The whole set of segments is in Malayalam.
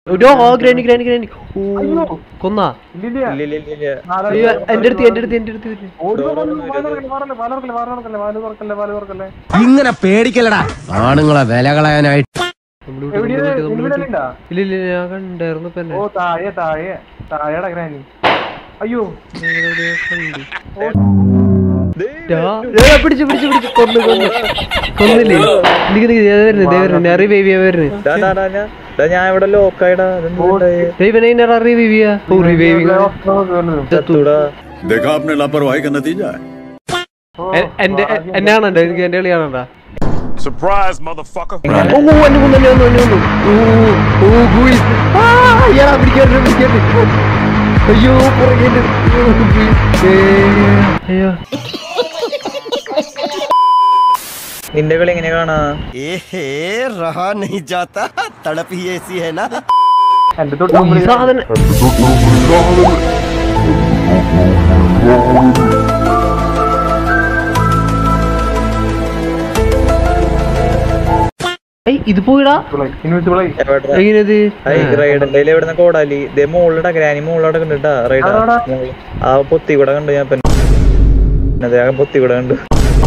ഒരു ആ ഗ്രാനി ഗ്രാനി ഗ്രാനി ഓ കൊന്നാ ഇല്ലില്ല ഇല്ല ഇല്ല ഇല്ല ഇല്ല ആരാ- അയ്യോ എന്റെ അടുത്ത് എന്റെ അടുത്ത് എന്റെ അടുത്ത് വരും. ഓടി വാ, വാല് തുറക്കല്ലേ, വാല് തുറക്കല്ലേ, വാല് തുറക്കല്ലേ, വാല് തുറക്കല്ലേ, വാല് തുറക്കല്ലേ. ഇങ്ങനെ പേടിക്കലടാ ആണുങ്ങളെ വില കളയാനായിട്ട് നമ്മള് വിട്ടു, എവിടെയാ? നമ്മള് വിട്ടു, നമ്മള് ഇവിടെ വിട്ടു. ഉണ്ടാ? ഇല്ല ഇല്ല ഇല്ല, ഞാൻ കണ്ടായിരുന്നു ഇപ്പൊ എന്നെ ഓ താഴെ താഴെ താഴെടാ ഗ്രാനി അയ്യോ എവിടെയോ കണ്ടു. ഡാ, ഡാ, പിടിച്ചു പിടിച്ചു പിടിച്ചു കൊന്നു കൊന്നു കൊന്നില്ലേ നിക്ക് നിക്ക് ദേ വരുന്നു ദേ വരുന്നു റിവൈവ് ചെയ്യാൻ വരുന്നു ഡാ, ഡാ, ഡാ, ഞാൻ- ഡാ, ഞാൻ ഇവിടെ ലോക്കായിടാ ദൈവനെ റിവൈവ് ചെയ്യാ ഓ റിവൈവിങ് ചത്തൂടാ देखा आपने लापरवाही का नतीजा है എന്റെ എന്നെ കാണണ്ട എനിക്ക് എന്റെ കളി കാണണ്ട Surprise, motherfucker. ഓ ഓ, എന്നെ കൊന്നു എന്നെ കൊന്നു എന്നെ കൊന്നു ഓ ഓ ഗുയിസ് ആ ഇയാളാ പിടിക്കാൻ പിടിക്കാൻ അയ്യോ പുറകെ അയ്യോ നിന്റെ കളി എങ്ങനെ കാണാ ഏഹേ रहा नहीं जाता तड़प ही ऐसी है ना എന്റെ തൊട്ട് ഈ മുമ്പിൽ സാധനം ഏയ് ഇത് പോയിടാ ഇൻവിസിബിൾ ആയി എവിടെ എങ്ങനെയത് റൈഡന്റെ എവിടെ കോടാലി ഇതേ മുകളിലടാ ഗ്രാനി മുകളിലവിടെ കണ്ടിട്ടാ റൈഡാ അതെവിടാ? ആ പൊത്തി കൂടെ കണ്ടു ഞാൻ ഇപ്പൊ. അതെ ആ പൊത്തി കൂടെ കണ്ടു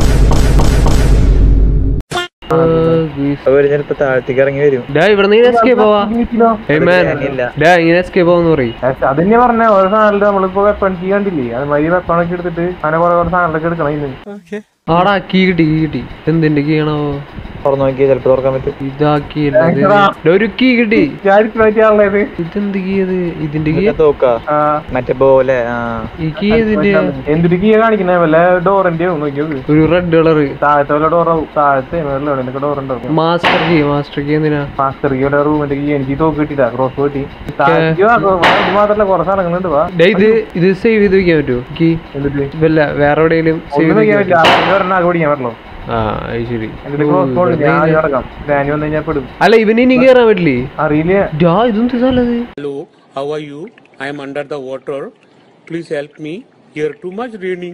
അവര് ചിലപ്പോ താഴത്തേക്ക് ഇറങ്ങി വരും ഡാ ഇവിടെ നിന്ന് എസ്കേപ്പ് ആവാ ഏയ് മാൻ ഗ്രാനിയില്ല. ഡാ ഇങ്ങനെ എസ്കേപ്പ് ആവെന്ന് പറയും അതന്നെ പറഞ്ഞ ഓരോ സാധനം നമ്മളിപ്പോ വെപ്പൺ കണ്ടില്ലേ അത് മതി വെപ്പണൊക്കെ എടുത്തിട്ട് അങ്ങനെ കുറെ കുറെ സാധനങ്ങളൊക്കെ എടുക്കണം ഇന്ന് ആടാ കീ കിട്ടി കീ കിട്ടി എന്തിന്റെ കീ ആണോ തുറന്നു നോക്കിയാൽ ചിലപ്പോ തുറക്കാൻ പറ്റും ഇതാക്കി ഭയങ്കര- ഒരു കീ കിട്ടി ഞാനിപ്പോ പറ്റിയാളുള്ളത് ഇതെന്ത് കീ അത് ഇതിന്റെ കീ മറ്റേ തോക്കാ മറ്റേ പോലെ ആ ഈ കീ ഇതിന്റെ എന്തൊരു കീ കാണിക്കണേ വല്ല ഡോറിന്റെ നോക്കി നോക്ക് ഒരു റെഡ് കളറ് താഴത്തെ വല്ല ഡോറാവും താഴത്തെ മേളിൽ എവിടെയൊക്കെ ഡോർ ഉണ്ടാവും മാസ്റ്റർ കീ മാസ്റ്റർ കീ എന്തിനാ മാസ്റ്റർ കീ വല്ല റൂമിന്റെ കീ എനിക്ക് തോക്ക് കിട്ടിട്ടാ ക്രോസ് കിട്ടി താഴേക്ക് വാ, ഇത് മാത്രല്ല കുറെ സാധനങ്ങളുണ്ട് വാ ഡേ ഇത് ഇത് സേവ് ചെയ്ത് വെക്കാൻ പറ്റുമോ കീ എന്നിട്ട് വല്ല വേറെ എവിടെയെങ്കിലും സേവ് ഒന്നും ചെയ്ത് വെക്കാൻ പറ്റില്ല ആദ്യം ഒരെണ്ണം ആകെ പിടിക്കാൻ പറ്റുള്ളൂ ആ അത് ശരി എന്നിട്ട് ക്രോസ് ബോർഡ് ഞാൻ കിടക്കാം ഗ്രാനി വന്നു കഴിഞ്ഞാൽ പെടും അല്ല ഇവന് ഇനി കേറാൻ പറ്റില്ലേ അറിയില്ല ഡാ ഇതെന്ത് സ്ഥലത് Hello, how are you? I am under the water. Please help me. Here too much raining.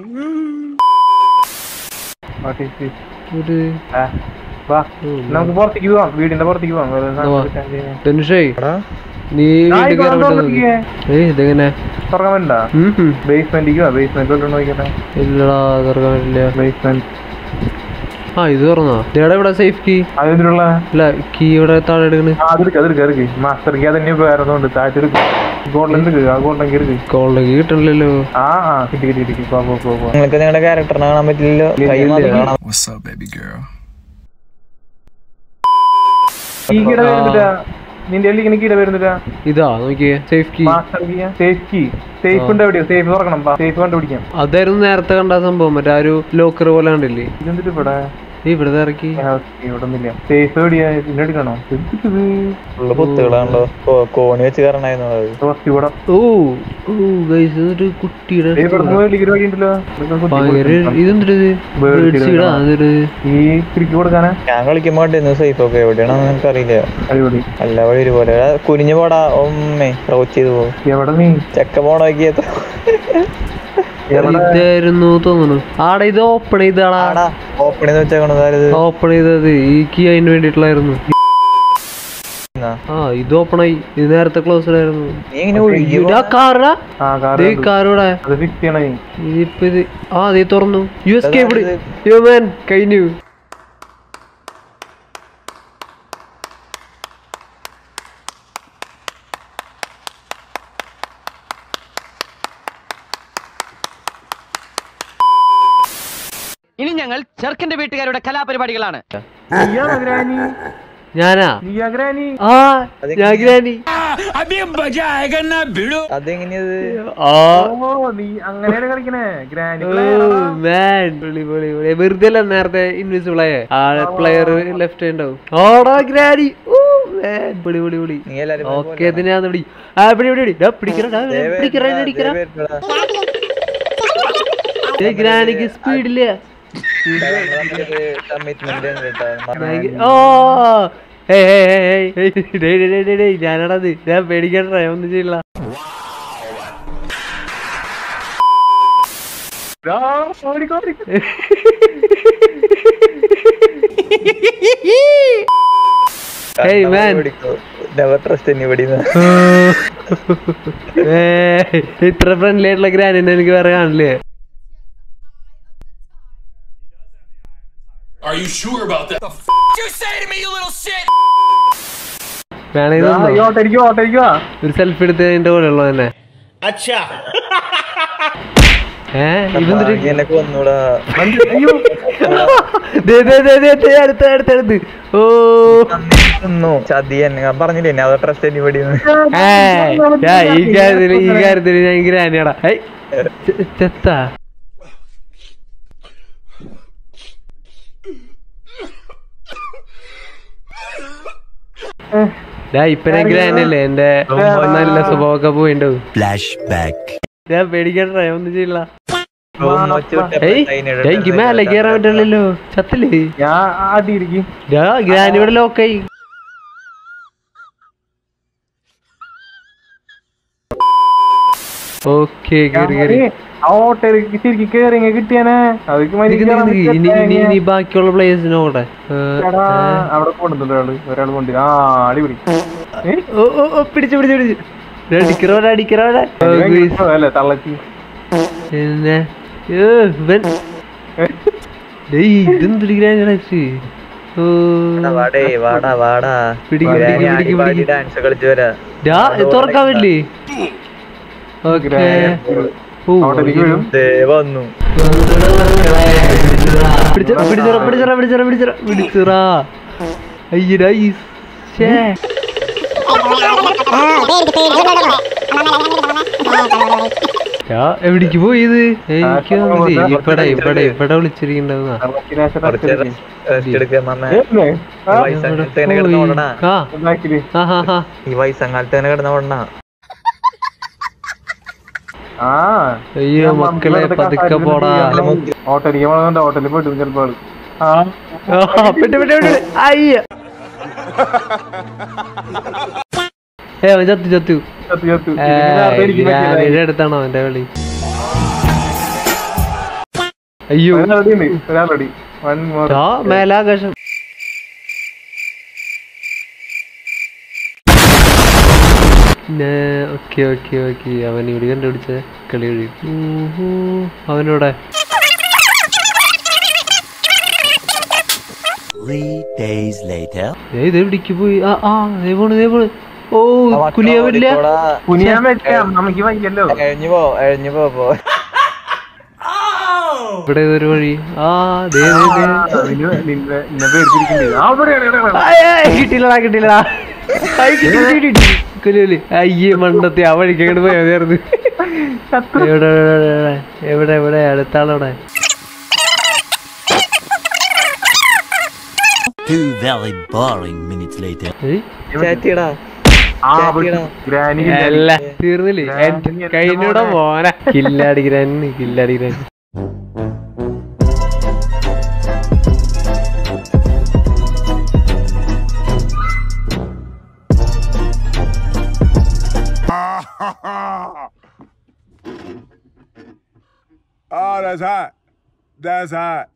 What is this? ഒരു ആ, വാ നമുക്ക് പുറത്തേക്ക് പോവാം വീടിന്റെ പുറത്തേക്ക് പോവാം വേറെ സാധനം വാ. എടുക്കാൻ ചെയ്യാൻ. ധനുഷേ എടാ, നീ ആ, വീട്ടിൽ ഇത് കയറാൻ തുറന്ന് പറ്റുമോ നോക്കിയേ. ഏയ് ഇതെങ്ങനെ തുറക്കാൻ പറ്റണ്ട ഉം ഹും. ബേസ്മെന്റിക്ക് വാ ബേസ്മെന്റ് തൊട്ട് നോക്കിട്ടെ ഇല്ലടാ തുറക്കാൻ പറ്റില്ല ബേസ്മെന്റ് ആ ഇത് തുറന്നോ ഇതേടാ ഇവിടെ സേഫ് കീ അതിനുള്ള അല്ല കീ ഇവിടെ താഴെ എടുക്കണ് ആ അതെടുക്ക് അതെടുക്ക് അതെടുക്ക് മാസ്റ്റർ കീ അതന്നെ ഉപകാരമുണ്ട് താഴത്തെ എടുക്ക് ഗോൾഡൻ എടുക്ക് ആ ഗോൾഡൻ കീ എടുക്ക് കോളിന്റെ കീ കിട്ടണില്ലല്ലോ ആ ആ കിട്ടി കിട്ടി കിട്ടി പോ പോ പോ പോ നിങ്ങൾക്ക് നിങ്ങളുടെ ക്യാരക്ടറിനെ കാണാൻ പറ്റില്ലല്ലോ കൈ മാത്രം കാണാൻ What's up, baby girl? ഈ കീട വരുന്നില്ല നിന്റെ കയ്യിൽ ഇങ്ങനെ കീട വരുന്നില്ല ഇതാ നോക്കിയേ safe key master key safe key safe ഉണ്ട് എവിടെയോ സേഫ് തുറക്കണം സേഫ് കണ്ടുപിടിക്കാം അതായിരുന്നു നേരത്തെ കണ്ട സംഭവം മറ്റേ ആ ഒരു ലോക്കർ പോലെ കണ്ടില്ലേ ഇതെന്തിട്ട് ഇവിടെ ഈ ഇവിടെ ഇറക്കി ഇവിടെ ഒന്നുമില്ല സേഫ് എവിടെയാ ഇതിന്റെ എടുക്കണോ എന്തിട്ടിത് ഉള്ള പൊത്തുകളാണല്ലോ കോ- കോണി വെച്ച് കയറണായിരുന്നു അത് കുറച്ച് ഇവിടെ ഓ ഓ ഗൈസ് ഒരു കുട്ടിയുടെ ദേ ഇവിടുന്ന് വലിയൊരു വഴിയുണ്ടല്ലോ ഇതൊക്കെ കുത്തി ഭയങ്കര കൊടുക്കണം. ഇതെന്തിട്ടത് Bird Birds ഇടാ, അതൊരു ഈ തിരിക്ക് കൊടുക്കാനാ ഞാൻ കളിക്കുമ്പോ കണ്ടിരുന്നു സേഫ് ഒക്കെ എവിടെയാണെന്ന് എനിക്കറിയില്ല അടിപൊളി എല്ലാ വഴി ഒരുപോലെ എടാ, കുനിഞ്ഞു പോടാ ഒമ്മേ ക്രൗച്ച് ചെയ്ത് പോകും എവിടെ നീ ചെക്ക പോണാക്കിയത് എവിടെ ഇതായിരുന്നു തോന്നുന്നു ആടെ ഇത് ഓപ്പൺ ചെയ്താടാ ആടാ ഓപ്പൺ ചെയ്ത് വെച്ചേക്കണത് ആരത് ഓപ്പൺ ചെയ്തത് ഈ കീ അതിന് വേണ്ടിട്ടുള്ളായിരുന്നു എന്നാ? ആ ഇത് ഓപ്പൺ ആയി ഇത് നേരത്തെ ക്ലോസ്ഡ് ആയിരുന്നു നീ ഇങ്ങനെ ഒഴുകി ഇതാ കാറാ ആ കാർ ഈ കാറൂടെ അത് ഫിക്സ് ചെയ്യണ നീ ഇതിപ്പോ ഇത് ആ അതേ തുറന്നു യു എസ് കേബിൾ അതായത് യോ മാൻ കഴിഞ്ഞു ഇനി ഞങ്ങൾ ചെറുക്കന്റെ വീട്ടുകാരുടെ കലാപരിപാടികളാണ് നീയാണോ ഗ്രാനി ഞാനാ നീയാ ഗ്രാനി ആ ഞാൻ ഗ്രാനി അതെങ്ങനെയത് ആ ഓ നീ അങ്ങനെയാണ് കളിക്കണേ ഗ്രാനി ഓ player ആടാ. മാൻ വിളി വിളി വിളി വെറുതെ അല്ല നേരത്തെ ഇൻവിസിബിൾ ആയ ആ പ്ലെയർ ലെഫ്റ്റ് ഉണ്ടാവും ഓടാ ഗ്രാനി ഓ man. വിളി വിളി വിളി നീ എല്ലാരും ഓക്കെ ഇതിനാന്ന് പിടി ആ പിടി പിടി പിടി ഡാ, പിടിക്കടാ ഡാ, പിടിക്കടാ എന്നെ അടിക്കടാ ഏ ഗ്രാനിക്ക് സ്പീഡില്ല കമ്മിറ്റ്മെന്റ് ഓ ഹേ ഹേ ഹേ ഹേ ഡേയ് ഡേയ് ഡേയ് ഡേയ് ഞാനാണത് ഞാൻ പേടിക്കണ്ട ഒന്നും ചെയ്യില്ല ആ, ഓടിക്കോ, ഓടിക്കോ. Hey, man. Never trust anybody ഏയ്, ഇത്ര ഫ്രണ്ട്ലി ആയിട്ടുള്ള ഗ്രാനിനെ എനിക്ക് വേറെ കാണില്ലേ Are you sure about that? വേണമെങ്കിൽ ആ, ഈ നിന്നോ. ഓട്ടരിക്കോ ഓട്ടരിക്കോ ഒരു സെൽഫി എടുത്ത് അതിന്റെ കൂടെ ഉള്ളത് തന്നെ ഏ ഇവന്തൊരു എന്നെ കൊന്നൂടാ അയ്യോ ദേ, ദേ, ദേ, ദേ, ദേ, അടുത്ത അടുത്ത അടുത്ത് ഓ കൊന്നു ചതിയൻ ഞാൻ പറഞ്ഞില്ലേ നെവർ ട്രസ്റ്റ് എനിബഡി ഏയ്, ഞാൻ ഈ കാര്യത്തില് ഈ കാര്യത്തില് ഞാൻ ഗ്രാനിയാടാ ഏയ്, ചെ- ചെത്താ ഡാ ഇപ്പൊ ഞാൻ ഗ്രാനല്ലേ എന്റെ നല്ല സ്വഭാവമൊക്കെ പോയിണ്ടാവും Flashback. ഞാൻ പേടിക്കണ്ട ഒന്നും ചെയ്യില്ല ഏയ് ഡാ, എനിക്ക് മേലെ കയറാൻ പറ്റില്ലല്ലോ ചത്തില്ലേ ഞാൻ ആട്ടിയിരിക്കും ഡാ ഗ്രാനി ഇവിടെ ലോക്കായി ഓക്കെ കേറി കേറി ആ ഓട്ടരിക്ക് ശരിക്കും കേറി ഇങ്ങ് കിട്ടിയാനെ അതൊക്കെ നിക്ക് നിക്ക് നിക്ക്. ഇനി ഇനി ഇനി ബാക്കിയുള്ള പ്ലേയേഴ്സിന് നോക്കട്ടെ ഏ, അവിടെ കൊണ്ടുണ്ട് ഒരാള് ഒരാൾ കൊണ്ട് ആ അടിപൊളി ഏ? ഓ ഓ ഓ പിടിച്ചു പിടിച്ചു പിടിച്ചു ഡാ, അടിക്കറോടെ അടിക്കറോടെ ഓ, ഗുയിസ്. അല്ലേ തള്ളച്ചി പിന്നെ ഏ, ഇവൻ ഡേയ് ഇതെന്തൊരു ഗ്രാനി കളിച്ച് ഓ വാടേ വാടാ വാടാ പിടിക്ക്, പിടിക്ക്, പിടിക്ക്, പിടിക്ക്. ഡാൻസ് കളിച്ചു വരാ ഡാ തുറക്കാൻ പറ്റില്ലേ ഓക്കെ ഓ ഓട്ടരിക്ക് വീഴും ദേ വന്നു പിടിച്ചറ പിടിച്ചറ പിടിച്ചറ പിടിച്ചറ പിടിച്ചറ പിടിച്ചറ അയ്യടാ ഈ ശ്ശേ. യാ, എവിടേക്ക് പോയി ഇത് എനിക്ക് തോന്നി ഇവിടെ ഇവിടെ ഇവിടെ വിളിച്ചിരിക്കണ്ടാവുന്ന തള്ളച്ചിനെ കുറച്ച് റെസ്റ്റ് എടുക്കുക മമ്മ ഈ വയസ്സങ്ങാലത്ത് തന്നെ കിടന്ന ഓടണ ആ ഉണ്ടാക്കില് ആ ഹാ ഹാ ഈ വയസ്സങ്ങാലത്ത് തന്നെ കിടന്ന ഓടണ ആ അയ്യോ മക്കളെ പതുക്കെ പോടാ ഓട്ടരിക്ക് വളർന്നുണ്ട് ഓട്ടലിൽ പോയിട്ട് ചിലപ്പോ ആള്. ആ ആ, പെട്ട് പെട്ട് പെട്ട് പെട്ട്. അയ്യ ഏ അവൻ ചത്തു ചത്തു ചത്തു ചത്തു ഏ, ഇതിന് നേരത്തെ എനിക്ക് പറ്റിയതായി. ഗ്രാനിയുടെ അടുത്താണോ അവന്റെ കളി അയ്യോ ഒരാളടി ഉണ്ട് ഒരാളടി വൺ മോർ ആ മേലാകാശം ഓക്കെ ഓക്കെ ഓക്കെ അവൻ ഇവിടെ കണ്ടുപിടിച്ച കളി കഴിയും ഊഹൂ. അവനോടെ Three days later. ഏ, ഇത് എവിടേക്ക് പോയി ആ ആ ദേ പോണ് ദേ പോണ് ഓ കുലിയാൻ പറ്റില്ല കുനിയാൻ പറ്റാം നമുക്ക് വയ്യല്ലോ എഴഞ്ഞു പോ എഴഞ്ഞു പോ പോ ഇവിടെ ഒരു വഴി ആ ദേ ദേ ദേ നിന്നെ നിന്നെ നിന്നെ പേടിച്ചിരിക്കുന്നുണ്ട് ആ ഇവിടെയാണ്, ഇവിടെയാണ്. ആയ്, ആയ്, കിട്ടിയില്ലടാ കിട്ടിയില്ലടാ ആയ്, കിട്ടി, കിട്ടി, കിട്ടി, കിട്ടി. കുലുകുലു. അയ്യേ മണ്ടത്തി ആ വഴിക്ക് അങ്ങോട്ട് പോയാ മതിയായിരുന്നു എവിടെ എവിടെ, എവിടെ, എവിടെ എവിടെ അടുത്താളവിടെ Two very boring minutes later. ഏയ്, ചാറ്റിയടാ ആ ഇവിടെ ഗ്രാനി അല്ല തീർന്നില്ലേ എന്റെ കൈനൂടെ മോനെ കില്ലടിക്കാൻ കില്ലടിക്കാൻ Oh, that's hot. That's hot.